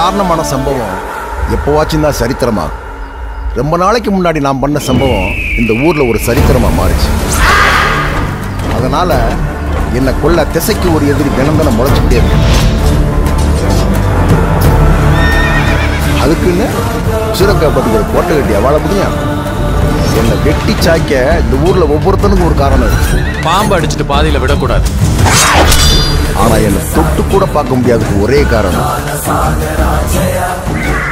சாதாரணமான சம்பவம் எப்போவாச்சும் தான் சரித்திரமாகும் ரொம்ப நாளைக்கு முன்னாடி நான் பண்ண சம்பவம் இந்த ஊர்ல ஒரு சரித்திரமா மாறிச்சு அதனால என்னை கொல்ல திசைக்கு ஒரு எதிரி தினந்தனம் முளைச்சுக்கிட்டே இருக்கு அதுக்குன்னு சூரக்காப்பட்டுக்கு ஒரு கோட்டை கட்டி வாழ முடியும் என்னை வெட்டி சாய்க்க இந்த ஊர்ல ஒவ்வொருத்தனுக்கும் ஒரு காரணம் இருக்கு பாம்பு அடிச்சுட்டு பாதியில விடக்கூடாது ஆனா என்னை தொட்டு கூட பார்க்க முடியாததுக்கு ஒரே காரணம்